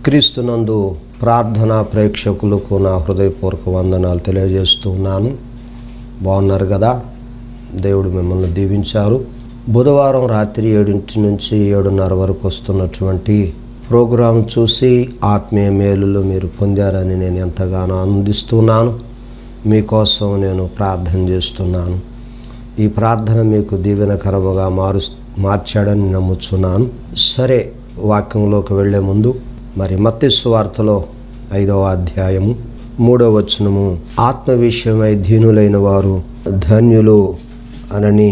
క్రీస్తునందు ప్రార్థనా ప్రేక్షకులకు నా హృదయపూర్వక వందనాలు తెలియజేస్తున్నాను బాగున్నారు కదా దేవుడు మిమ్మల్ని దీవించారు బుధవారం రాత్రి ఏడింటి నుంచి ఏడున్నర వరకు వస్తున్నటువంటి ప్రోగ్రాం చూసి ఆత్మీయ మేలులు మీరు పొందారని నేను ఎంతగానో ఆనందిస్తున్నాను మీకోసం నేను ప్రార్థన చేస్తున్నాను ఈ ప్రార్థన మీకు దీవెనకరముగా మారు మార్చాడని నమ్ముచున్నాను సరే వాక్యంలోకి వెళ్ళే ముందు మరి మత్తి సువార్తలో ఐదవ అధ్యాయము మూడవ వచనము ఆత్మ విషయమై దీనులైన వారు ధన్యులు అనని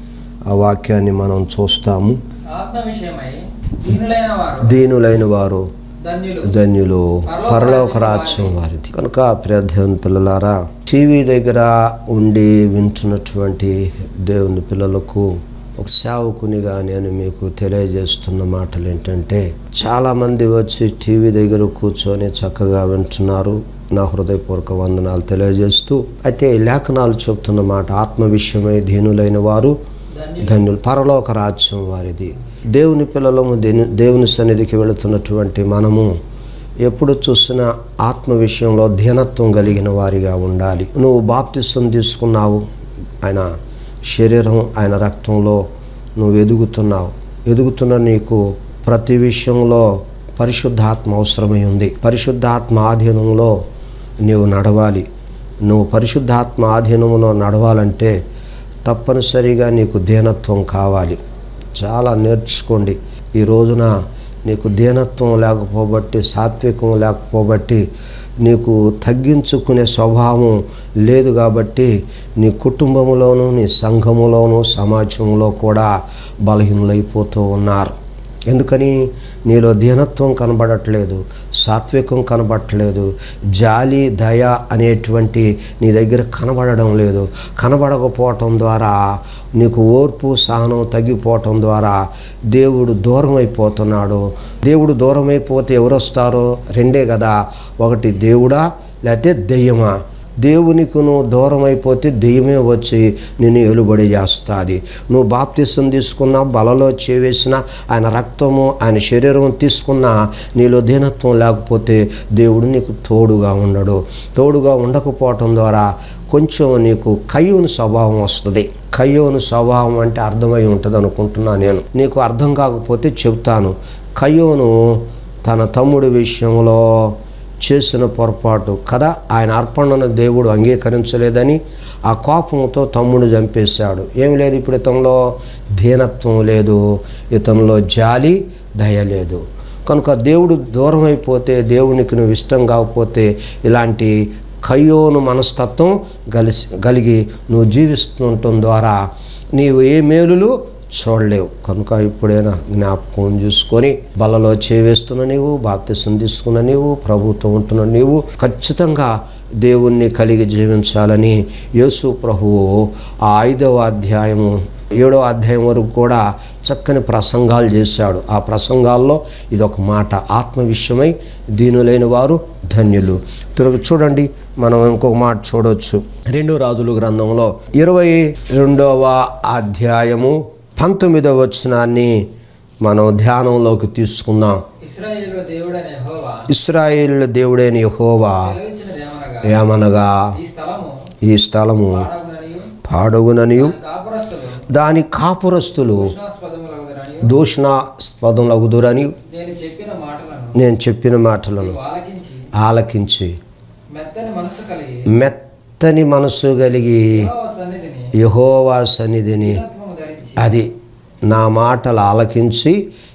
ఆ వాక్యాన్ని మనం చూస్తాము ఆత్మ విషయమై దీనులైన వారు దీనులైన వారు ధన్యులు ధన్యులు పరలోక రాజ్యం వారిది కనుక ప్రియదేవుని పిల్లలారా టీవీ దగ్గర ఉండి వింటున్నటువంటి దేవుని పిల్లలకు ఒక సేవకునిగా నేను మీకు తెలియజేస్తున్న మాటలు ఏంటంటే చాలామంది వచ్చి టీవీ దగ్గర కూర్చొని చక్కగా వింటున్నారు నా హృదయపూర్వక వందనాలు తెలియజేస్తూ అయితే ఈ లేఖనాలు చెప్తున్న మాట ఆత్మ విషయమై దీనులైన వారు ధన్యులు ధన్యులు పరలోక రాజ్యం వారిది దేవుని పిల్లలము దేని- దేవుని సన్నిధికి వెళుతున్నటువంటి మనము ఎప్పుడు చూసినా ఆత్మ విషయంలో ధీనత్వం కలిగిన వారిగా ఉండాలి నువ్వు బాప్తిసం తీసుకున్నావు ఆయన శరీరం ఆయన రక్తంలో నువ్వు ఎదుగుతున్నావు ఎదుగుతున్న నీకు ప్రతి విషయంలో పరిశుద్ధాత్మ అవసరమై ఉంది పరిశుద్ధాత్మ ఆధీనంలో నీవు నడవాలి నువ్వు పరిశుద్ధాత్మ ఆధీనంలో నడవాలంటే తప్పనిసరిగా నీకు దీనత్వం కావాలి చాలా నేర్చుకోండి ఈ రోజున నీకు దీనత్వం లేకపోబట్టి సాత్వికం లేకపోబట్టి నీకు తగ్గించుకునే స్వభావం లేదు కాబట్టి నీ కుటుంబంలోనూ నీ సంఘములోనూ సమాజంలో కూడా బలహీనలైపోతూ ఉన్నారు ఎందుకని నీలో దీనత్వం కనబడట్లేదు సాత్వికం కనబడట్లేదు జాలి దయ అనేటువంటి నీ దగ్గర కనబడడం లేదు కనబడకపోవటం ద్వారా నీకు ఓర్పు సహనం తగ్గిపోవటం ద్వారా దేవుడు దూరం అయిపోతున్నాడు దేవుడు దూరం అయిపోతే ఎవరు వస్తారో రెండే కదా ఒకటి దేవుడా లేకపోతే దెయ్యమా దేవునికి నువ్వు దూరం అయిపోతే దెయ్యమే వచ్చి నిన్ను ఎలుబడి చేస్తుంది నువ్వు బాప్తిసం తీసుకున్నా బలలో చేవేసిన ఆయన రక్తము ఆయన శరీరం తీసుకున్నా నీలో దీనత్వం లేకపోతే దేవుడు నీకు తోడుగా ఉండడు తోడుగా ఉండకపోవటం ద్వారా కొంచెం నీకు కయ్యూని స్వభావం వస్తుంది కయ్యోను స్వభావం అంటే అర్థమై ఉంటుంది అనుకుంటున్నా నేను నీకు అర్థం కాకపోతే చెప్తాను కయ్యోను తన తమ్ముడి విషయంలో చేసిన పొరపాటు కదా ఆయన అర్పణను దేవుడు అంగీకరించలేదని ఆ కోపంతో తమ్ముడు చంపేశాడు ఏం లేదు ఇప్పుడు ఇతనిలో దీనత్వం లేదు ఇతనిలో జాలి దయ లేదు కనుక దేవుడు దూరం అయిపోతే దేవునికి నువ్వు ఇష్టం కాకపోతే ఇలాంటి కయ్యోను మనస్తత్వం కలిసి కలిగి నువ్వు జీవిస్తుండటం ద్వారా నీవు ఏ మేలులు చూడలేవు కనుక ఇప్పుడైనా జ్ఞాపకం చూసుకొని బలలో చేవేస్తున్న నీవు బాప్తిసం తీసుకున్న నీవు ప్రభుత్వం ఉంటున్న నీవు ఖచ్చితంగా దేవుణ్ణి కలిగి జీవించాలని యేసు ప్రభువు ఆ ఐదవ అధ్యాయము ఏడవ అధ్యాయం వరకు కూడా చక్కని ప్రసంగాలు చేశాడు ఆ ప్రసంగాల్లో ఇదొక మాట ఆత్మ విషయమై దీనులైన వారు ధన్యులు తిరుగు చూడండి మనం ఇంకొక మాట చూడవచ్చు రెండు రాజుల గ్రంథంలో ఇరవై రెండవ అధ్యాయము పంతొమ్మిదవ వచనాన్ని మనం ధ్యానంలోకి తీసుకుందాం ఇస్రాయేలు దేవుడైన యెహోవా ఇస్రాయేల్ దేవుడైన యెహోవా సెలవిచ్చినదేమనగా ఏమనగా ఈ స్థలము ఈ స్థలము పాడగుననియు పాడగుననియు దాని కాపురస్తులు దాని కాపురస్తులు దూషణాస్పదములగుదరనియు దూషణాస్పదములగుదురని నేను చెప్పిన మాటలను నేను చెప్పిన మాటలను నీవు ఆలకించి ఆలకించి మెత్తని మనసు కలిగి మెత్తని మనసు కలిగి యెహోవా సన్నిధిని యహోవా సన్నిధిని దీనత్వము ధరించి అది నా మాటలు ఆలకించి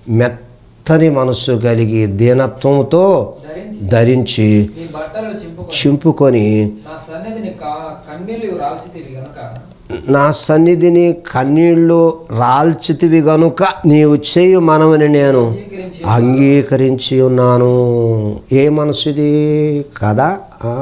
మెత్తని మనసు కలిగి దీనత్వంతో ధరించి ధరించి నీ బట్టలు చింపుకొని చింపుకొని నా సన్నిధిని కా కన్నీళ్లు రాల్చితివి గనుక నా సన్నిధిని కన్నీళ్లు రాల్చితివి గనుక నీవు చేయు మనవని నేను అంగీకరించి అంగీకరించి ఉన్నాను ఏ మనసుది కదా ఆ,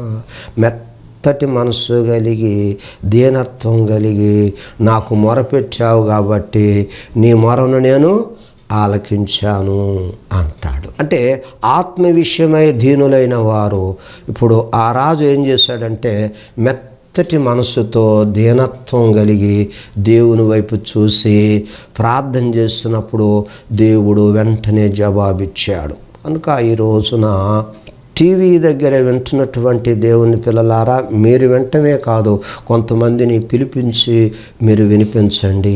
మెత్తటి మనసు కలిగి దీనత్వం కలిగి నాకు మొరపెట్టావు కాబట్టి నీ మొరను నేను ఆలకించాను అంటాడు అంటే ఆత్మ విషయమై దీనులైన వారు ఇప్పుడు ఆ రాజు ఏం చేశాడంటే మెత్తటి మనసుతో దీనత్వం కలిగి దేవుని వైపు చూసి ప్రార్థన చేస్తున్నప్పుడు దేవుడు వెంటనే జవాబిచ్చాడు కనుక ఈ రోజున టీవీ దగ్గర వింటున్నటువంటి దేవుని పిల్లలారా మీరు వింటమే కాదు కొంతమందిని పిలిపించి మీరు వినిపించండి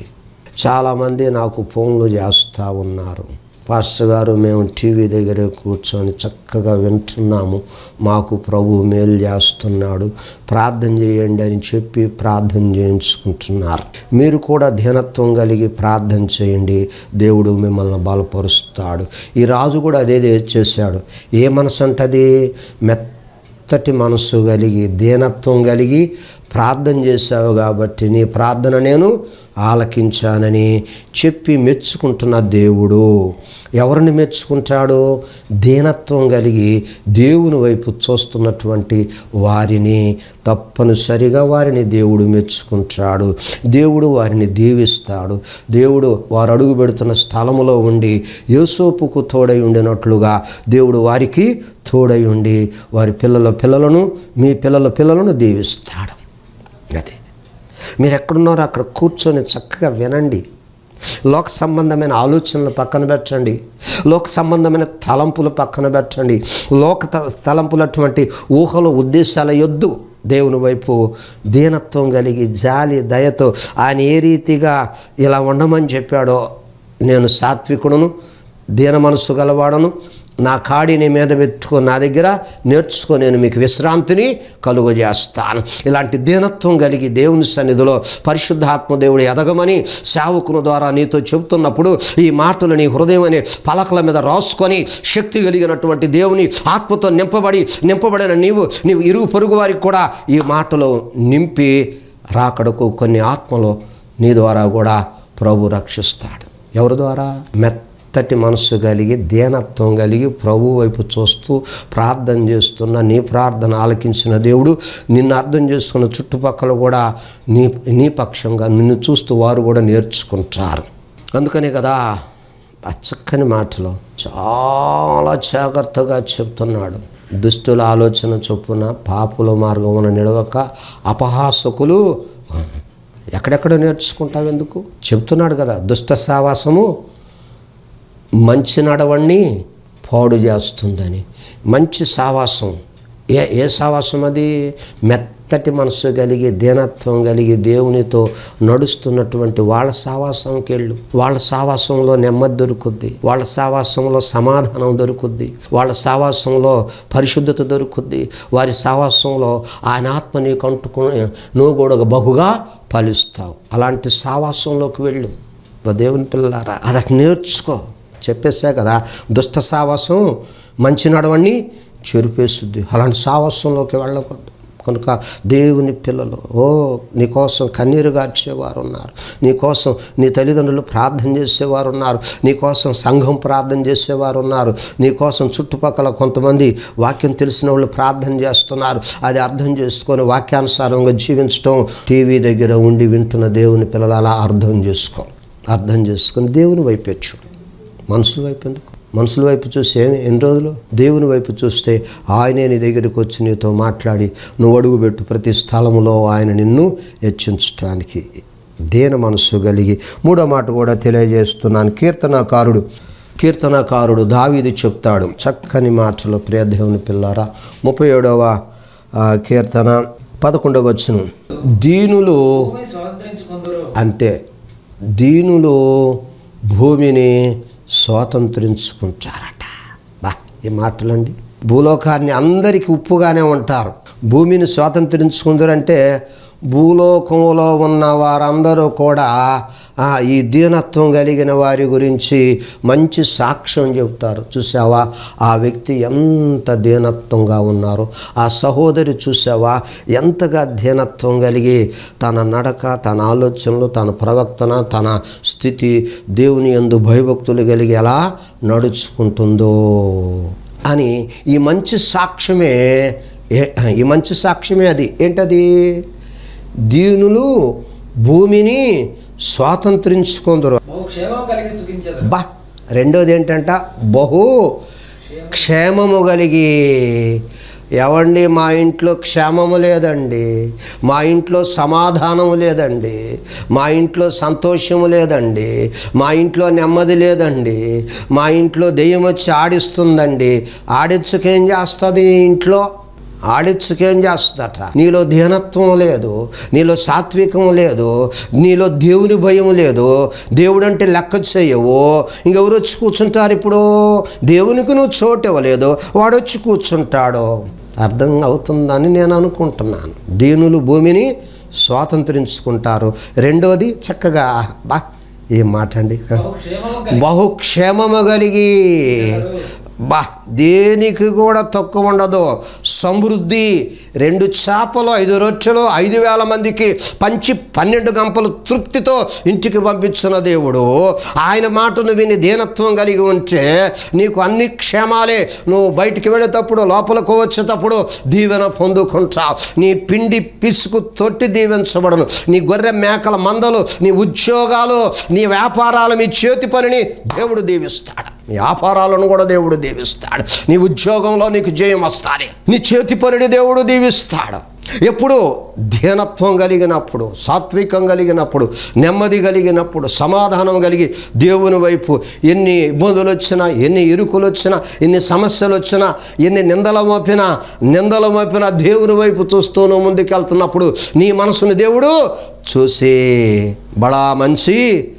చాలామంది నాకు ఫోన్లు చేస్తూ ఉన్నారు పాస్టర్ గారు మేము టీవీ దగ్గర కూర్చొని చక్కగా వింటున్నాము మాకు ప్రభు మేలు చేస్తున్నాడు ప్రార్థన చేయండి అని చెప్పి ప్రార్థన చేయించుకుంటున్నారు మీరు కూడా ధ్యానత్వం కలిగి ప్రార్థన చేయండి దేవుడు మిమ్మల్ని బలపరుస్తాడు ఈ రాజు కూడా అదే చేశాడు ఏ మనసు అంటది మెత్తటి మనసు కలిగి దీనత్వం కలిగి ప్రార్థన చేశావు కాబట్టి నీ ప్రార్థన నేను ఆలకించానని చెప్పి మెచ్చుకుంటున్న దేవుడు ఎవరిని మెచ్చుకుంటాడు దీనత్వం కలిగి దేవుని వైపు చూస్తున్నటువంటి వారిని తప్పనిసరిగా వారిని దేవుడు మెచ్చుకుంటాడు దేవుడు వారిని దీవిస్తాడు దేవుడు వారు అడుగు పెడుతున్న స్థలములో ఉండి యోసోపుకు తోడై ఉండినట్లుగా దేవుడు వారికి తోడై ఉండి వారి పిల్లల పిల్లలను మీ పిల్లల పిల్లలను దీవిస్తాడు అది మీరు ఎక్కడున్నారో అక్కడ కూర్చొని చక్కగా వినండి లోక సంబంధమైన ఆలోచనలు పక్కన పెట్టండి లోక సంబంధమైన తలంపులు పక్కన పెట్టండి లోక త- తలంపులటువంటి ఊహలు ఉద్దేశాల యొద్దు దేవుని వైపు దీనత్వం కలిగి జాలి దయతో ఆయన ఏ రీతిగా ఇలా ఉండమని చెప్పాడో నేను సాత్వికుడును దీన మనసు గలవాడను నా కాడిని మీద పెట్టుకొని నా దగ్గర నేర్చుకొని నేను మీకు విశ్రాంతిని కలుగజేస్తాను ఇలాంటి దీనత్వం కలిగి దేవుని సన్నిధిలో పరిశుద్ధాత్మ దేవుడు ఎదగమని సేవకుని ద్వారా నీతో చెబుతున్నప్పుడు ఈ మాటలు నీ హృదయం అనే పలకల మీద రాసుకొని శక్తి కలిగినటువంటి దేవుని ఆత్మతో నింపబడి నింపబడిన నీవు నీవు ఇరుగు పొరుగు వారికి కూడా ఈ మాటలు నింపి రాకడకు కొన్ని ఆత్మలు నీ ద్వారా కూడా ప్రభు రక్షిస్తాడు ఎవరి ద్వారా మెత్తటి మనస్సు కలిగి దీనత్వం కలిగి ప్రభు వైపు చూస్తూ ప్రార్థన చేస్తున్న నీ ప్రార్థన ఆలకించిన దేవుడు నిన్ను అర్థం చేసుకున్న చుట్టుపక్కల కూడా నీ నీ పక్షంగా నిన్ను చూస్తూ వారు కూడా నేర్చుకుంటారు అందుకనే కదా ఆ చక్కని మాటలో చాలా జాగ్రత్తగా చెప్తున్నాడు దుష్టుల ఆలోచన చొప్పున పాపుల మార్గమున నిడవక అపహాసకులు ఎక్కడెక్కడ నేర్చుకుంటావు ఎందుకు చెప్తున్నాడు కదా దుష్ట సావాసము మంచి నడవణ్ణి పాడు చేస్తుందని మంచి సావాసం ఏ ఏ సావాసం అది మెత్తటి మనసు కలిగి దీనత్వం కలిగి దేవునితో నడుస్తున్నటువంటి వాళ్ళ సావాసంకి వెళ్ళు వాళ్ళ సావాసంలో నెమ్మది దొరుకుద్ది వాళ్ళ సావాసంలో సమాధానం దొరుకుద్ది వాళ్ళ సావాసంలో పరిశుద్ధత దొరుకుద్ది వారి సావాసంలో ఆయన ఆత్మ నీకు అంటుకుని నువ్వు కూడా బహుగా ఫలిస్తావు అలాంటి సావాసంలోకి వెళ్ళు ఓ దేవుని పిల్లలారా అది అటు నేర్చుకో చెప్పేసా కదా దుష్ట సావాసం మంచి నడవని చెరిపేస్తుంది అలాంటి సావాసంలోకి వెళ్ళకూడదు కనుక దేవుని పిల్లలు ఓ నీకోసం కన్నీరు గార్చేవారు ఉన్నారు నీకోసం నీ తల్లిదండ్రులు ప్రార్థన చేసేవారు ఉన్నారు నీకోసం సంఘం ప్రార్థన చేసేవారు ఉన్నారు నీకోసం చుట్టుపక్కల కొంతమంది వాక్యం తెలిసిన వాళ్ళు ప్రార్థన చేస్తున్నారు అది అర్థం చేసుకొని వాక్యానుసారంగా జీవించడం టీవీ దగ్గర ఉండి వింటున్న దేవుని పిల్లలు అలా అర్థం చేసుకో అర్థం చేసుకొని దేవుని వైపే చూడు మనుషుల వైపు ఎందుకు మనుషుల వైపు చూస్తే ఏమి ఎన్ని రోజులు దేవుని వైపు చూస్తే ఆయనే నీ దగ్గరికి వచ్చి నీతో మాట్లాడి నువ్వు అడుగుపెట్టు ప్రతి స్థలములో ఆయన నిన్ను హెచ్చించటానికి దేన మనస్సు కలిగి మూడో మాట కూడా తెలియజేస్తున్నాను కీర్తనాకారుడు కీర్తనాకారుడు దావీదు చెప్తాడు చక్కని మాటలు ప్రియ దేవుని పిల్లారా ముప్పై ఏడవ ఆ, కీర్తన పదకొండవ వచ్చును దీనులు భూమిని స్వతంత్రించుకుందరు అంతే దీనులు భూమిని స్వాతంత్రించుకుంటారట బా ఈ మాటలండి భూలోకాన్ని అందరికీ ఉప్పుగానే ఉంటారు భూమిని స్వాతంత్రించుకుందరంటే భూలోకంలో ఉన్న వారందరూ కూడా ఆ, ఈ దీనత్వం కలిగిన వారి గురించి మంచి సాక్ష్యం చెబుతారు చూసావా ఆ వ్యక్తి ఎంత దీనత్వంగా ఉన్నారో ఆ సహోదరి చూసావా ఎంతగా దీనత్వం కలిగి తన నడక తన ఆలోచనలు తన ప్రవర్తన తన స్థితి దేవుని యందు భయభక్తులు కలిగి ఎలా నడుచుకుంటుందో అని ఈ మంచి సాక్ష్యమే ఏ- ఈ మంచి సాక్ష్యమే అది ఏంటది దీనులు భూమిని స్వాతంత్రించుకుందరు బహు క్షేమం కలిగి సుఖించదు బా రెండోది ఏంటంట బహు క్షేమము కలిగి ఎవండి మా ఇంట్లో క్షేమము లేదండి మా ఇంట్లో సమాధానము లేదండి మా ఇంట్లో సంతోషము లేదండి మా ఇంట్లో నెమ్మది లేదండి మా ఇంట్లో దెయ్యం వచ్చి ఆడిస్తుందండి ఆడించుకేం చేస్తుంది ఈ ఇంట్లో ఆడించుకేం చేస్తుందట నీలో ధ్యానత్వం లేదు నీలో సాత్వికం లేదు నీలో దేవుని భయం లేదు దేవుడు అంటే లెక్క చేయవు ఇంకెవరు వచ్చి కూర్చుంటారు ఇప్పుడు దేవునికి నువ్వు చోటు ఇవ్వలేదు వాడు వచ్చి కూర్చుంటాడు అర్థం అవుతుందని నేను అనుకుంటున్నాను దీనులు భూమిని స్వాతంత్రించుకుంటారు రెండోది చక్కగా బా ఏం మాట అండి బహుక్షేమము కలిగి బహుక్షేమము కలిగి బా దేనికి కూడా తక్కువ ఉండదు సమృద్ధి రెండు చేపలు ఐదు రొట్టెలు ఐదు వేల మందికి పంచి పన్నెండు గంపలు తృప్తితో ఇంటికి పంపించిన దేవుడు ఆయన మాటను విని దీనత్వం కలిగి ఉంటే నీకు అన్ని క్షేమాలే నువ్వు బయటికి వెళ్ళేటప్పుడు లోపలకు వచ్చేటప్పుడు దీవెన పొందుకుంటావు నీ పిండి పిసుకు తొట్టి దీవించబడను నీ గొర్రె మేకల మందలు నీ ఉద్యోగాలు నీ వ్యాపారాలు మీ చేతి పనిని దేవుడు దీవిస్తాడు నీ వ్యాపారాలను కూడా దేవుడు దీవిస్తాడు నీ ఉద్యోగంలో నీకు జయం వస్తుంది నీ చేతి పనిని దేవుడు దీవిస్తాడు ఎప్పుడు ధీనత్వం కలిగినప్పుడు సాత్వికం కలిగినప్పుడు నెమ్మది కలిగినప్పుడు సమాధానం కలిగి దేవుని వైపు ఎన్ని ఇబ్బందులు వచ్చినా ఎన్ని ఇరుకులు వచ్చినా ఎన్ని సమస్యలు వచ్చినా ఎన్ని నిందలు మోపినా నిందలు మోపినా దేవుని వైపు చూస్తూ నువ్వు ముందుకెళ్తున్నప్పుడు నీ మనసుని దేవుడు చూసి బడా మంచి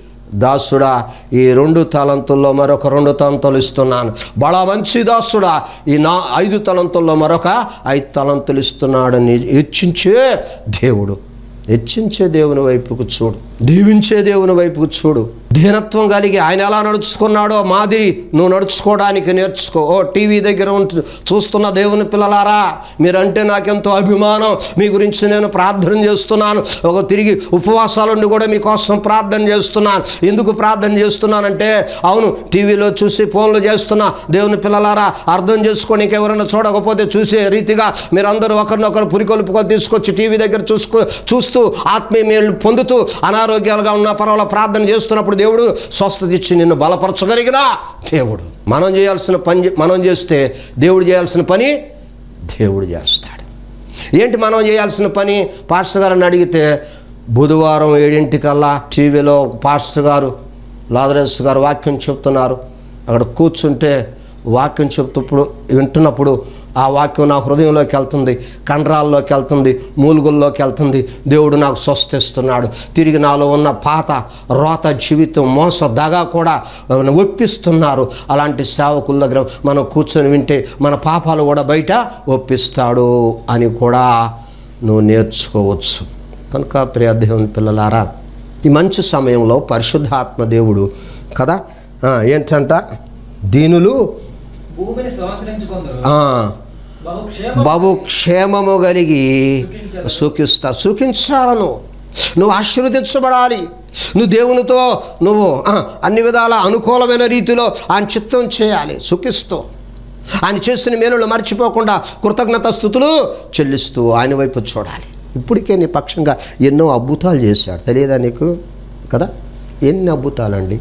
దాసుడా ఈ రెండు తలంతుల్లో మరొక రెండు తలంతులు ఇస్తున్నాను బడా మంచి దాసుడా ఈ నా ఐదు తలంతుల్లో మరొక ఐదు తలంతులు ఇస్తున్నాడని హెచ్చించే దేవుడు హెచ్చించే దేవుని వైపుకు చూడు దీవించే దేవుని వైపుకు చూడు దీనత్వం కలిగి ఆయన ఎలా నడుచుకున్నాడో మాదిరి నువ్వు నడుచుకోవడానికి నేర్చుకో ఓ టీవీ దగ్గర ఉంటు చూస్తున్న దేవుని పిల్లలారా మీరంటే నాకెంతో అభిమానం మీ గురించి నేను ప్రార్థన చేస్తున్నాను ఒక తిరిగి ఉపవాసాలుండి కూడా మీకోసం ప్రార్థన చేస్తున్నాను ఎందుకు ప్రార్థన చేస్తున్నానంటే అవును టీవీలో చూసి ఫోన్లు చేస్తున్నా దేవుని పిల్లలారా అర్థం చేసుకోనికి ఎవరైనా చూడకపోతే చూసే రీతిగా మీరందరూ ఒకరినొకరు పురికొల్పుకొని తీసుకొచ్చి టీవీ దగ్గర చూసుకో చూస్తూ ఆత్మీయ మేలు పొందుతూ అనారోగ్యాలుగా ఉన్న పర్వాల ప్రార్థన చేస్తున్నప్పుడు దేవుడు స్వస్థత ఇచ్చి నిన్ను బలపరచగలిగిన దేవుడు మనం చేయాల్సిన పని చే- మనం చేస్తే దేవుడు చేయాల్సిన పని దేవుడు చేస్తాడు ఏంటి మనం చేయాల్సిన పని పాస్టర్ గారిని అడిగితే బుధవారం ఏడింటికల్లా టీవీలో పాస్టర్ గారు లాదరేస్ గారు వాక్యం చెప్తున్నారు అక్కడ కూర్చుంటే వాక్యం చెప్తుప్పుడు వింటున్నప్పుడు ఆ వాక్యం నా హృదయంలోకి వెళ్తుంది కండరాల్లోకి వెళ్తుంది మూలుగుల్లోకి వెళ్తుంది దేవుడు నాకు స్వస్థిస్తున్నాడు తిరిగి నాలో ఉన్న పాత రోత జీవితం మోస దగా కూడా ఒప్పిస్తున్నారు అలాంటి సేవకుల దగ్గర మనం కూర్చొని వింటే మన పాపాలు కూడా బయట ఒప్పిస్తాడు అని కూడా నువ్వు నేర్చుకోవచ్చు కనుక ప్రియ దేవుని పిల్లలారా ఈ మంచి సమయంలో పరిశుద్ధాత్మ దేవుడు కదా ఆ, ఏంటంట దీనులు భూమిని స్వాతంత్రించుకుందరు ఆ, బహుక్షేమ బహు క్షేమము కలిగి సుఖిస్తా సుఖించాలను నువ్వు ఆశీర్వదించబడాలి నువ్వు దేవునితో నువ్వు ఆ, అన్ని విధాల అనుకూలమైన రీతిలో ఆయన చిత్తం చేయాలి సుఖిస్తూ ఆయన చేసిన మేలులు మర్చిపోకుండా కృతజ్ఞత స్థుతులు చెల్లిస్తూ ఆయన వైపు చూడాలి ఇప్పటికే నీ పక్షంగా ఎన్నో అద్భుతాలు చేశాడు తెలియదా నీకు కదా ఎన్ని అద్భుతాలండి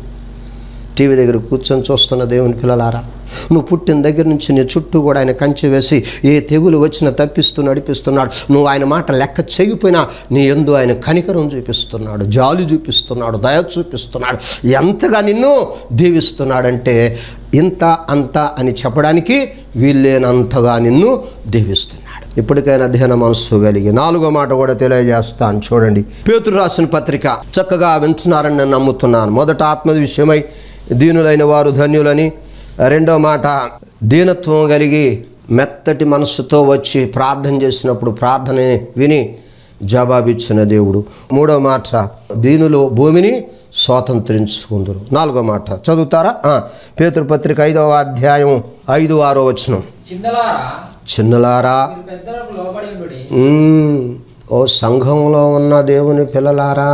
టీవీ దగ్గర కూర్చొని చూస్తున్న దేవుని పిల్లలారా నువ్వు పుట్టిన దగ్గర నుంచి నీ చుట్టూ కూడా ఆయన కంచె వేసి ఏ తెగులు వచ్చినా తప్పిస్తూ నడిపిస్తున్నాడు నువ్వు ఆయన మాట లెక్క చేయకపోయినా నీ ఎందు ఆయన కనికరం చూపిస్తున్నాడు జాలి చూపిస్తున్నాడు దయ చూపిస్తున్నాడు ఎంతగా నిన్ను దీవిస్తున్నాడంటే ఇంత అంత అని చెప్పడానికి వీల్లేనంతగా నిన్ను దీవిస్తున్నాడు ఇప్పటికైనా ధ్యాన మనస్సు కలిగి నాలుగో మాట కూడా తెలియజేస్తాను చూడండి పేతురు రాసిన పత్రిక చక్కగా వింటున్నారని నేను నమ్ముతున్నాను మొదట ఆత్మ విషయమై దీనులైన వారు ధన్యులని రెండో మాట దీనత్వం కలిగి మెత్తటి మనస్సుతో వచ్చి ప్రార్థన చేసినప్పుడు ప్రార్థనని విని జవాబిచ్చిన దేవుడు మూడో మాట దీనులు భూమిని స్వాతంత్రించుకుందరు నాలుగో మాట చదువుతారా ఆ, పేతురు పత్రిక ఐదవ అధ్యాయం ఐదు ఆరో వచనం చిన్నలారా చిన్నలారా మీరు పెద్దలకు లోబడి ఉండుడి మ్మ్. ఓ సంఘంలో ఉన్న దేవుని పిల్లలారా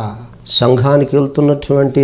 సంఘానికి వెళ్తున్నటువంటి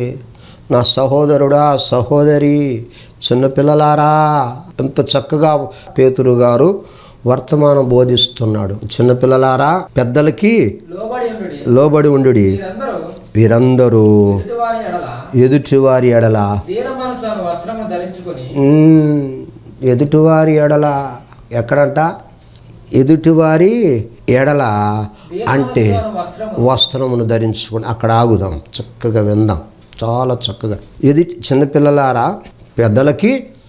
నా సహోదరుడా సహోదరి చిన్నపిల్లలారా ఎంత చక్కగా పేతురు గారు వర్తమానం బోధిస్తున్నాడు చిన్నపిల్లలారా పెద్దలకి లోబడి ఉండుడి లోబడి ఉండు మీరందరూ వీరందరూ ఎదుటివారి ఎడల ఎదుటివారి ఎడల దీన మనసు అను వస్త్రము ధరించుకొని మ్మ్. ఎదుటివారి ఎడల ఎక్కడంట ఎదుటివారి ఎడల అంటే వస్త్రము వస్త్రమును ధరించుకుని అక్కడ ఆగుదాం చక్కగా విందాం చాలా చక్కగా ఇది చిన్నపిల్లలారా పెద్దలకి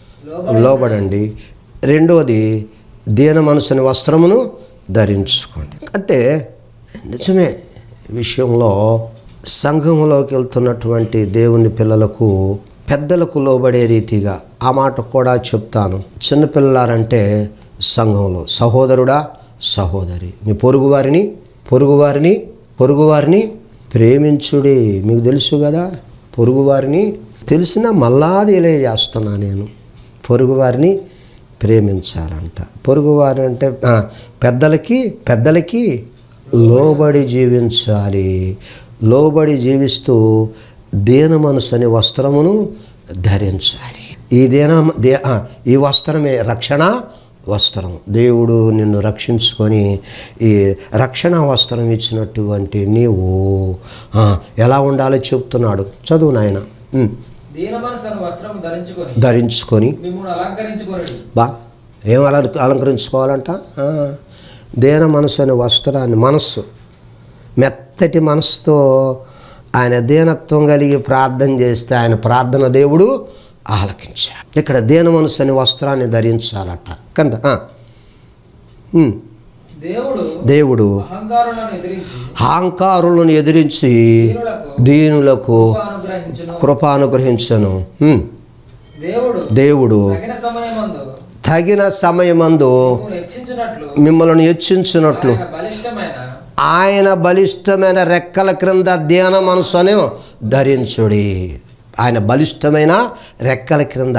లోబడండి రెండోది దీన మనసుని వస్త్రమును ధరించుకోండి అంటే నిజమే ఈ విషయంలో సంఘంలోకి వెళ్తున్నటువంటి దేవుని పిల్లలకు పెద్దలకు లోబడే రీతిగా ఆ మాట కూడా చెప్తాను చిన్నపిల్లలారంటే సంఘంలో సహోదరుడా సహోదరి మీ పొరుగువారిని పొరుగువారిని పొరుగువారిని ప్రేమించుడి మీకు తెలుసు కదా పొరుగువారిని తెలిసిన మళ్ళా తెలియజేస్తున్నా నేను పొరుగువారిని ప్రేమించాలంట పొరుగువారి అంటే ఆ, పెద్దలకి పెద్దలకి లోబడి జీవించాలి లోబడి జీవిస్తూ దీన మనసు అనే వస్త్రమును ధరించాలి ఈ దీన దే ఆ, ఈ వస్త్రమే రక్షణ వస్త్రం దేవుడు నిన్ను రక్షించుకొని ఈ రక్షణ వస్త్రం ఇచ్చినటువంటి నీవు ఆ, ఎలా ఉండాలో చెప్తున్నాడు చదువు నాయన ఉమ్. దీన మనసును వస్త్రము ధరించుకొని ధరించుకొని మిమ్మల్ని అలంకరించుకొని బా ఏం అలం అలంకరించుకోవాలంట ఆ, దేన మనసు అనే వస్త్రాన్ని మనస్సు మెత్తటి మనసుతో ఆయన దీనత్వం కలిగి ప్రార్థన చేస్తే ఆయన ప్రార్థన దేవుడు ఆలకించాడు ఇక్కడ దీన మనసు అనే వస్త్రాన్ని ధరించాలట కంద ఆ. ఉమ్. దేవుడు దేవుడు అహంకారులను ఎదిరించి అహంకారులను ఎదిరించి దీనులకు దీనులకు కృప అనుగ్రహించును కృప అనుగ్రహించను ఉమ్. దేవుడు దేవుడు తగిన సమయమందు తగిన సమయమందు నువ్వు రక్షించినట్లు మిమ్మల్ని హెచ్చించినట్లు ఆయన బలిష్టమైన ఆయన బలిష్టమైన రెక్కల క్రింద ధ్యాన మనసుని ధరించుడి ఆయన బలిష్టమైన రెక్కల క్రింద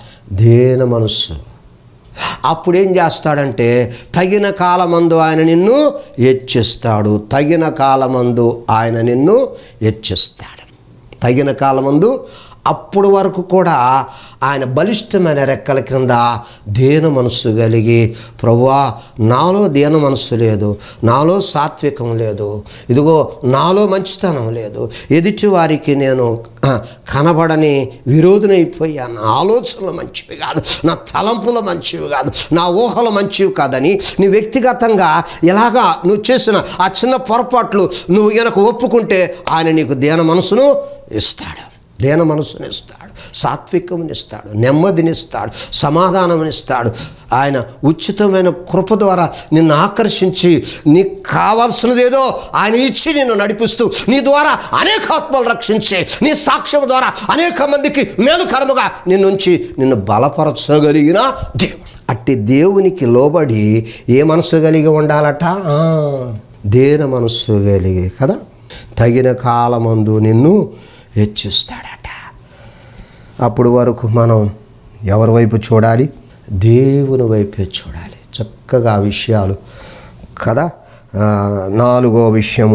దేన మనస్సు అప్పుడు ఏం చేస్తాడంటే తగిన కాలమందు ఆయన నిన్ను హెచ్చిస్తాడు తగిన కాలమందు ఆయన నిన్ను హెచ్చిస్తాడు తగిన కాలమందు అప్పుడు వరకు కూడా ఆయన బలిష్టమైన రెక్కల క్రింద దేన మనస్సు కలిగి ప్రభువా నాలో దీన మనస్సు లేదు నాలో సాత్వికం లేదు ఇదిగో నాలో మంచితనం లేదు ఎదుటి వారికి నేను ఆ, కనబడని విరోధనైపోయాను నా ఆలోచనలు మంచివి కాదు నా తలంపులు మంచివి కాదు నా ఊహలు మంచివి కాదని నీ వ్యక్తిగతంగా ఎలాగా నువ్వు చేసిన ఆ చిన్న పొరపాట్లు నువ్వు గనక ఒప్పుకుంటే ఆయన నీకు దేన మనసును ఇస్తాడు దేన మనసుని ఇస్తాడు సాత్వికమునిస్తాడు నెమ్మదినిస్తాడు సమాధానమునిస్తాడు ఆయన ఉచితమైన కృప ద్వారా నిన్ను ఆకర్షించి నీకు కావాల్సినదేదో ఆయన ఇచ్చి నిన్ను నడిపిస్తూ నీ ద్వారా అనేక ఆత్మలు రక్షించి నీ సాక్ష్యం ద్వారా అనేక మందికి మేలుకరముగా నిన్నుంచి నిన్ను బలపరచగలిగిన దేవుడు అట్టి దేవునికి లోబడి ఏ మనసు కలిగి ఉండాలట ఆ, దేన మనస్సు కలిగి కదా తగిన కాలమందు నిన్ను హెచ్చిస్తాడట అప్పుడు వరకు మనం ఎవరి వైపు చూడాలి దేవుని వైపే చూడాలి చక్కగా ఆ విషయాలు కదా ఆ, నాలుగో విషయము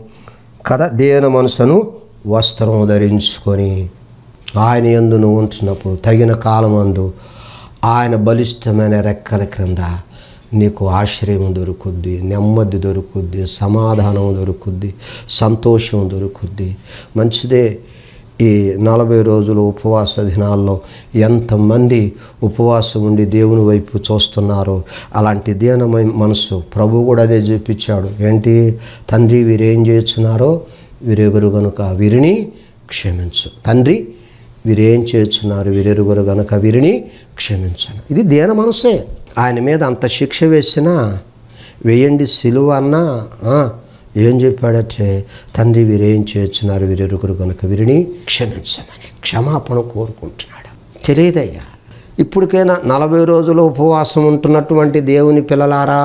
కదా దేన మనసును వస్త్రము ధరించుకొని ఆయన యందు నువ్వు ఉంటున్నప్పుడు తగిన కాలమందు ఆయన బలిష్టమైన రెక్కల క్రింద నీకు ఆశ్రయం దొరుకుద్ది నెమ్మది దొరుకుద్ది సమాధానం దొరుకుద్ది సంతోషం దొరుకుద్ది మంచిదే ఈ నలభై రోజులు ఉపవాస దినాల్లో ఎంతమంది ఉపవాసం ఉండి దేవుని వైపు చూస్తున్నారో అలాంటి దీనమై మనసు ప్రభు కూడా అదే చూపించాడు ఏంటి తండ్రి వీరేం చేస్తున్నారో వీరెగురు గనుక వీరిని క్షమించు తండ్రి వీరేం చేస్తున్నారు వీరెరుగురు గనుక వీరిని క్షమించను ఇది దీన మనసే ఆయన మీద అంత శిక్ష వేసినా వేయండి సిలువ అన్నా ఆ, ఏం చెప్పాడంటే తండ్రి వీరేం చేస్తున్నారు వీరెరుగురు కనుక వీరిని క్షమించమని క్షమాపణ కోరుకుంటున్నాడు తెలియదయ్యా ఇప్పటికైనా నలభై రోజులు ఉపవాసం ఉంటున్నటువంటి దేవుని పిల్లలారా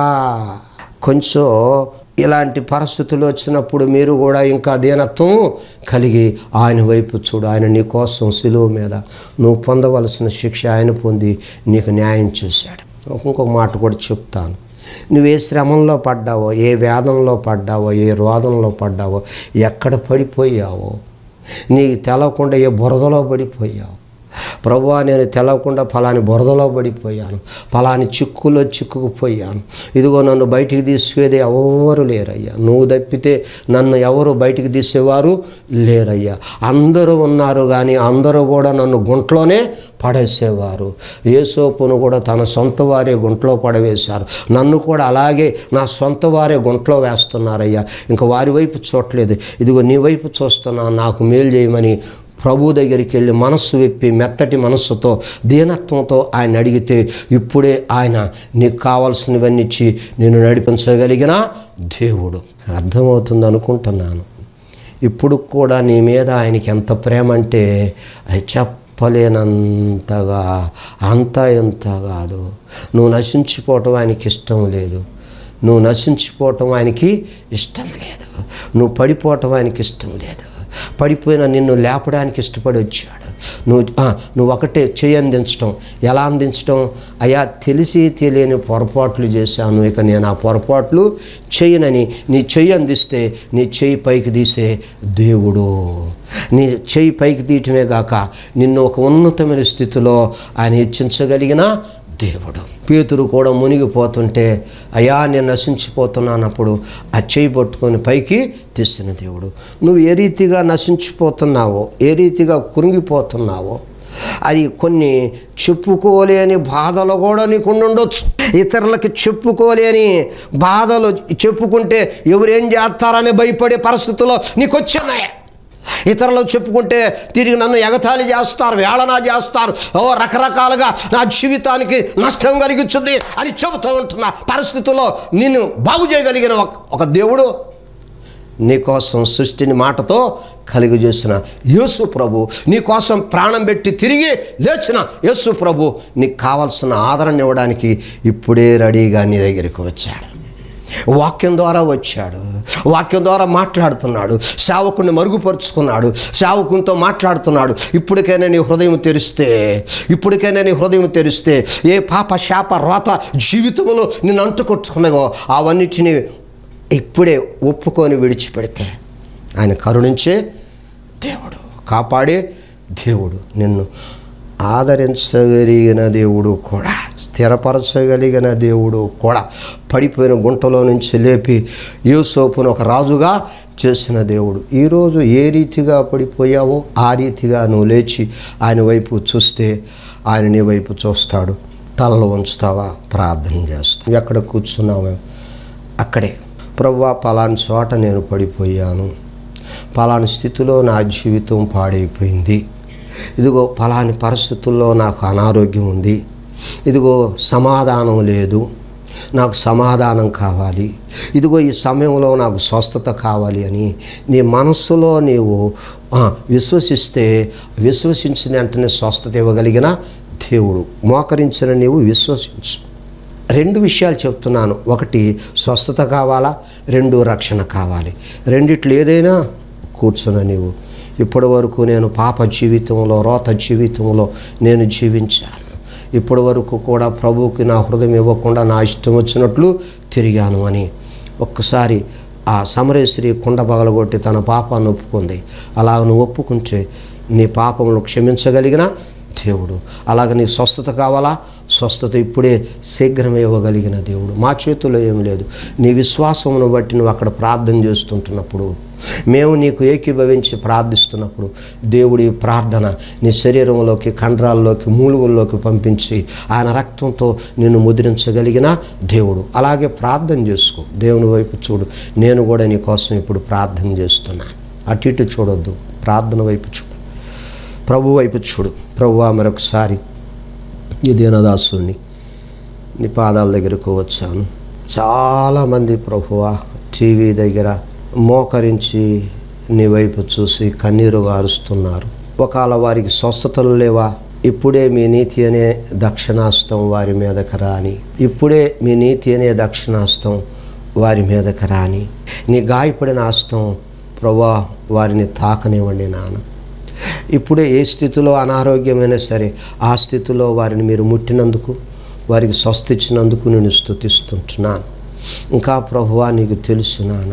కొంచెం ఇలాంటి పరిస్థితులు వచ్చినప్పుడు మీరు కూడా ఇంకా దీనత్వం కలిగి ఆయన వైపు చూడు ఆయన నీ కోసం సిలువ మీద నువ్వు పొందవలసిన శిక్ష ఆయన పొంది నీకు న్యాయం చేశాడు ఇంకొక మాట కూడా చెప్తాను నువ్వు ఏ శ్రమంలో పడ్డావో ఏ వేదంలో పడ్డావో ఏ రోదంలో పడ్డావో ఎక్కడ పడిపోయావో నీకు తెలవకుండా ఏ బురదలో పడిపోయావు ప్రభువా నేను తెలవకుండా ఫలాని బురదలో పడిపోయాను ఫలాని చిక్కులో చిక్కుకుపోయాను ఇదిగో నన్ను బయటికి తీసేది ఎవరు లేరయ్యా నువ్వు తప్పితే నన్ను ఎవరు బయటికి తీసేవారు లేరయ్యా అందరూ ఉన్నారు కానీ అందరూ కూడా నన్ను గుంట్లోనే పడేసేవారు ఏసోపును కూడా తన సొంత వారే గుంట్లో పడవేశారు నన్ను కూడా అలాగే నా సొంత వారే గుంట్లో వేస్తున్నారయ్యా ఇంకా వారి వైపు చూడలేదు ఇదిగో నీ వైపు చూస్తున్నా నాకు మేలు చేయమని ప్రభు దగ్గరికి వెళ్ళి మనస్సు విప్పి మెత్తటి మనస్సుతో దీనత్వంతో ఆయన అడిగితే ఇప్పుడే ఆయన నీకు కావాల్సినవన్నీ ఇచ్చి నేను నడిపించగలిగిన దేవుడు అర్థమవుతుంది అనుకుంటున్నాను ఇప్పుడు కూడా నీ మీద ఆయనకి ఎంత ప్రేమ అంటే అది చెప్పలేనంతగా అంత ఎంత కాదు నువ్వు నశించిపోవటం ఆయనకి ఇష్టం లేదు నువ్వు నశించిపోవటం ఆయనకి ఇష్టం లేదు నువ్వు పడిపోవటం ఆయనకి ఇష్టం లేదు పడిపోయిన నిన్ను లేపడానికి ఇష్టపడి వచ్చాడు నువ్వు ఆ, నువ్వు ఒకటే చెయ్యి అందించడం ఎలా అందించడం అయా తెలిసి తెలియని పొరపాట్లు చేశాను ఇక నేను ఆ పొరపాట్లు చెయ్యనని నీ చెయ్యి అందిస్తే నీ చెయ్యి పైకి తీసే దేవుడు నీ చెయ్యి పైకి తీయటమే గాక నిన్ను ఒక ఉన్నతమైన స్థితిలో ఆయన హెచ్చించగలిగిన దేవుడు పేతురు కూడా మునిగిపోతుంటే అయా నేను నశించిపోతున్నానప్పుడు ఆ చేయి పట్టుకొని పైకి తెస్తున్న దేవుడు నువ్వు ఏ రీతిగా నశించిపోతున్నావో ఏ రీతిగా కురింగిపోతున్నావో అది కొన్ని చెప్పుకోలేని బాధలు కూడా నీకు ఉండొచ్చు ఇతరులకి చెప్పుకోలేని బాధలు చెప్పుకుంటే ఎవరేం చేస్తారని భయపడే పరిస్థితుల్లో నీకు వచ్చినాయి ఇతరులు చెప్పుకుంటే తిరిగి నన్ను ఎగతాళి చేస్తారు వేళన చేస్తారు ఓ రకరకాలుగా నా జీవితానికి నష్టం కలిగించుంది అని చెబుతూ ఉంటున్న పరిస్థితుల్లో నిన్ను బాగు చేయగలిగిన ఒక ఒక దేవుడు నీకోసం సృష్టిని మాటతో కలిగి చేసిన యేసు ప్రభు నీకోసం ప్రాణం పెట్టి తిరిగి లేచిన యేసు ప్రభు నీకు కావాల్సిన ఆదరణ ఇవ్వడానికి ఇప్పుడే రెడీగా నీ దగ్గరికి వచ్చాడు వాక్యం ద్వారా వచ్చాడు వాక్యం ద్వారా మాట్లాడుతున్నాడు సేవకుని మరుగుపరుచుకున్నాడు సేవకునితో మాట్లాడుతున్నాడు ఇప్పటికైనా నీ హృదయం తెరిస్తే ఇప్పటికైనా నీ హృదయం తెరిస్తే ఏ పాప శాప రోత జీవితంలో నిన్ను అంటుకొట్టుకున్నావో అవన్నిటిని ఇప్పుడే ఒప్పుకొని విడిచిపెడితే ఆయన కరుణించే దేవుడు కాపాడే దేవుడు నిన్ను ఆదరించగలిగిన దేవుడు కూడా స్థిరపరచగలిగిన దేవుడు కూడా పడిపోయిన గుంటలో నుంచి లేపి యూసోపును ఒక రాజుగా చేసిన దేవుడు ఈరోజు ఏ రీతిగా పడిపోయావో ఆ రీతిగా నువ్వు లేచి ఆయన వైపు చూస్తే ఆయన నీ వైపు చూస్తాడు తలలో ఉంచుతావా ప్రార్థన చేస్తావు ఎక్కడ కూర్చున్నావో అక్కడే ప్రవ్వా పలాని చోట నేను పడిపోయాను పలాని స్థితిలో నా జీవితం పాడైపోయింది ఇదిగో పలాని పరిస్థితుల్లో నాకు అనారోగ్యం ఉంది ఇదిగో సమాధానం లేదు నాకు సమాధానం కావాలి ఇదిగో ఈ సమయంలో నాకు స్వస్థత కావాలి అని నీ మనస్సులో నీవు ఆ, విశ్వసిస్తే విశ్వసించిన వెంటనే స్వస్థత ఇవ్వగలిగిన దేవుడు మోకరించిన నీవు విశ్వసించు రెండు విషయాలు చెప్తున్నాను ఒకటి స్వస్థత కావాలా రెండు రక్షణ కావాలి రెండిట్లు ఏదైనా కూర్చున్న నీవు ఇప్పటి వరకు నేను పాప జీవితంలో రోత జీవితంలో నేను జీవించాను ఇప్పటి వరకు కూడా ప్రభువుకి నా హృదయం ఇవ్వకుండా నా ఇష్టం వచ్చినట్లు తిరిగాను అని ఒక్కసారి ఆ సమరేశ్వరి కుండ పగలగొట్టి తన పాపాన్ని ఒప్పుకుంది అలా నువ్వు ఒప్పుకుంటే నీ పాపములు క్షమించగలిగిన దేవుడు అలాగ నీ స్వస్థత కావాలా స్వస్థత ఇప్పుడే శీఘ్రం ఇవ్వగలిగిన దేవుడు మా చేతుల్లో ఏం లేదు నీ విశ్వాసమును బట్టి నువ్వు అక్కడ ప్రార్థన చేస్తుంటున్నప్పుడు మేము నీకు ఏకీభవించి ప్రార్థిస్తున్నప్పుడు దేవుడి ప్రార్థన నీ శరీరంలోకి కండరాల్లోకి మూలుగుల్లోకి పంపించి ఆయన రక్తంతో నిన్ను ముద్రించగలిగిన దేవుడు అలాగే ప్రార్థన చేసుకో దేవుని వైపు చూడు నేను కూడా నీ కోసం ఇప్పుడు ప్రార్థన చేస్తున్నాను అటు ఇటు చూడొద్దు ప్రార్థన వైపు చూడు ప్రభు వైపు చూడు ప్రభువా మరొకసారి ఈ దీనదాసుని నీ పాదాల దగ్గరకు వచ్చాను చాలామంది ప్రభువా టీవీ దగ్గర మోకరించి నీ వైపు చూసి కన్నీరు గారుస్తున్నారు ఒకవేళ వారికి స్వస్థతలు లేవా ఇప్పుడే మీ నీతి అనే దక్షిణాస్తం వారి మీదకి రాని ఇప్పుడే మీ నీతి అనే దక్షిణాస్తం వారి మీదకి రాని నీ గాయపడిన హస్తం ప్రభా వారిని తాకనివ్వండి నాన్న ఇప్పుడే ఏ స్థితిలో అనారోగ్యమైనా సరే ఆ స్థితిలో వారిని మీరు ముట్టినందుకు వారికి స్వస్థ ఇచ్చినందుకు నేను స్థుతిస్తుంటున్నాను ఇంకా ప్రభువా నీకు తెలుసు నాన్న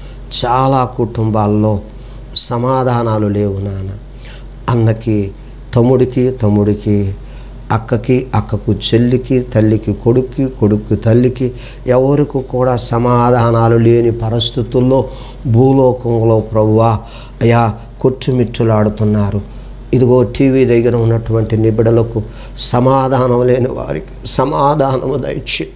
చాలా కుటుంబాల్లో సమాధానాలు లేవు నాన్న అన్నకి తమ్ముడికి తమ్ముడికి అక్కకి అక్కకు చెల్లికి తల్లికి కొడుక్కి కొడుక్కి తల్లికి ఎవరికి కూడా సమాధానాలు లేని పరిస్థితుల్లో భూలోకంలో ప్రభువా అయా కొట్టుమిట్టులాడుతున్నారు ఇదిగో టీవీ దగ్గర ఉన్నటువంటి నిబిడలకు సమాధానం లేని వారికి సమాధానము దయచి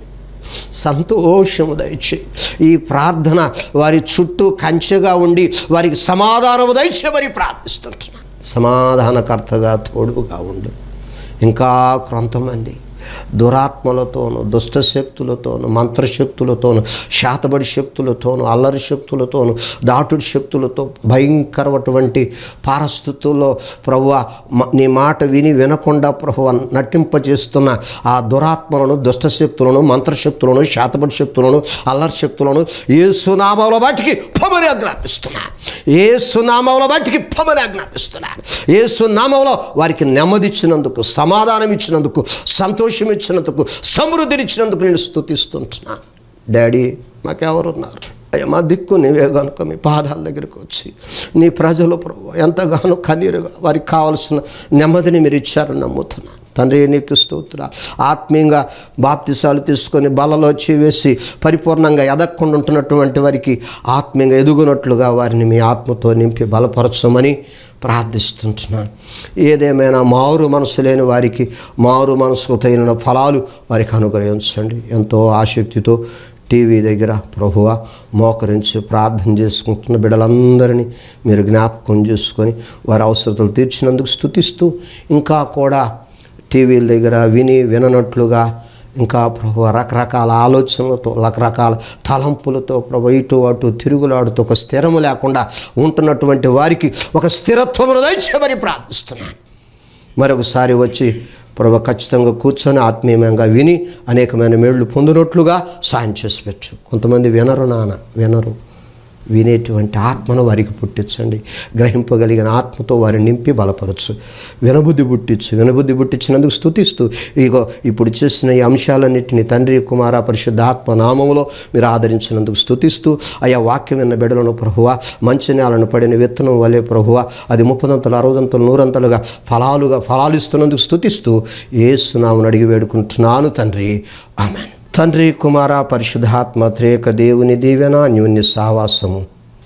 సంతోషము దయచి ఈ ప్రార్థన వారి చుట్టూ కంచెగా ఉండి వారికి సమాధానము దయచి మరి ప్రార్థిస్తుంటున్నాను సమాధానకర్తగా తోడుగా ఉండు ఇంకా కొంతమంది దురాత్మలతోనూ దుష్టశక్తులతోనూ మంత్రశక్తులతోనూ శాతబడి శక్తులతోనూ అల్లరి శక్తులతోనూ దాటుడి శక్తులతో భయంకరమైనటువంటి పారస్థితుల్లో ప్రభువ మ- నీ మాట విని వినకుండా ప్రభువ నటింపజేస్తున్న ఆ దురాత్మలను దుష్టశక్తులను మంత్రశక్తులను శాతబడి శక్తులను అల్లరి శక్తులను ఏ సునామాల బట్టికి పమని ఆజ్ఞాపిస్తున్నా ఏ సునామంలో బట్టికి పమని ఆజ్ఞాపిస్తున్నా ఏ సునామంలో వారికి నెమ్మది ఇచ్చినందుకు సమాధానం ఇచ్చినందుకు సంతోషం ఇచ్చినందుకు సమృద్ధినిచ్చినందుకు నేను స్తుతిస్తుంటున్నా డాడీ మాకెవరున్నారు అయ్యా మా దిక్కు నీవే కనుక మీ పాదాల దగ్గరికి వచ్చి నీ ప్రజలు ప్రభు ఎంతగానో కన్నీరుగా వారికి కావలసిన నెమ్మదిని మీరు ఇచ్చారని నమ్ముతున్నా తండ్రి నీకు స్తోత్ర ఆత్మీయంగా బాప్తిసాలు తీసుకొని బలలో వేసి పరిపూర్ణంగా ఎదగకుండా ఉంటున్నటువంటి వారికి ఆత్మీయంగా ఎదుగునట్లుగా వారిని మీ ఆత్మతో నింపి బలపరచమని ప్రార్థిస్తుంటున్నాను ఏదేమైనా మారు మనసు లేని వారికి మారు మనసుకు తగిన ఫలాలు వారికి అనుగ్రహించండి ఎంతో ఆసక్తితో టీవీ దగ్గర ప్రభువ మోకరించి ప్రార్థన చేసుకుంటున్న బిడ్డలందరినీ మీరు జ్ఞాపకం చేసుకొని వారి అవసరతలు తీర్చినందుకు స్థుతిస్తూ ఇంకా కూడా టీవీల దగ్గర విని విననట్లుగా ఇంకా ప్రభు రకరకాల ఆలోచనలతో రకరకాల తలంపులతో ప్రభు ఇటు అటు తిరుగులాడుతూ ఒక స్థిరము లేకుండా ఉంటున్నటువంటి వారికి ఒక స్థిరత్వమును దయచేయమని ప్రార్థిస్తున్నాను మరొకసారి వచ్చి ప్రభు ఖచ్చితంగా కూర్చొని ఆత్మీయంగా విని అనేకమైన మేళ్లు పొందినట్లుగా సాయం చేసి పెట్టు కొంతమంది వినరు నాన్న వినరు వినేటువంటి ఆత్మను వారికి పుట్టించండి గ్రహింపగలిగిన ఆత్మతో వారిని నింపి బలపరచు వినబుద్ధి పుట్టించు వినబుద్ధి పుట్టించినందుకు స్తుతిస్తూ ఇగో ఇప్పుడు చేసిన ఈ అంశాలన్నింటినీ తండ్రి కుమార పరిశుద్ధ ఆత్మ నామములో మీరు ఆదరించినందుకు స్తుతిస్తూ అయా వాక్యం విన్న బిడలను ప్రభువ మంచి నేలను పడిన విత్తనం వలె ప్రభువ అది ముప్పదంతలు అరవదంతలు నూరంతలుగా ఫలాలుగా ఫలాలిస్తున్నందుకు స్తుతిస్తూ ఏసునామని అడిగి వేడుకుంటున్నాను తండ్రి ఆమెన్ తండ్రి కుమార పరిశుద్ధాత్మ త్రేక దేవుని దీవెన అన్యోన్య సావాసము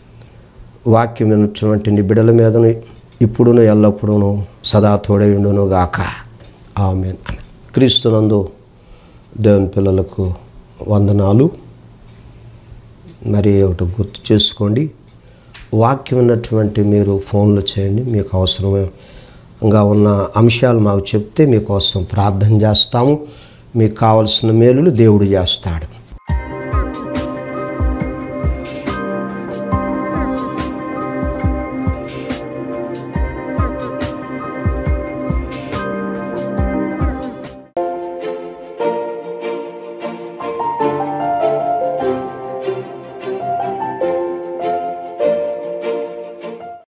వాక్యం వినటువంటి నీ బిడల మీదను ఇప్పుడును ఎల్లప్పుడూను సదా తోడయుండును గాక ఆమెన్ క్రీస్తునందు దేవుని పిల్లలకు వందనాలు మరి ఒకటి గుర్తు చేసుకోండి వాక్యం ఉన్నటువంటి మీరు ఫోన్లు చేయండి మీకు అవసరంగా ఉన్న అంశాలు మాకు చెప్తే మీకోసం ప్రార్థన చేస్తాము మీకు కావలసిన మేలులు దేవుడు చేస్తాడు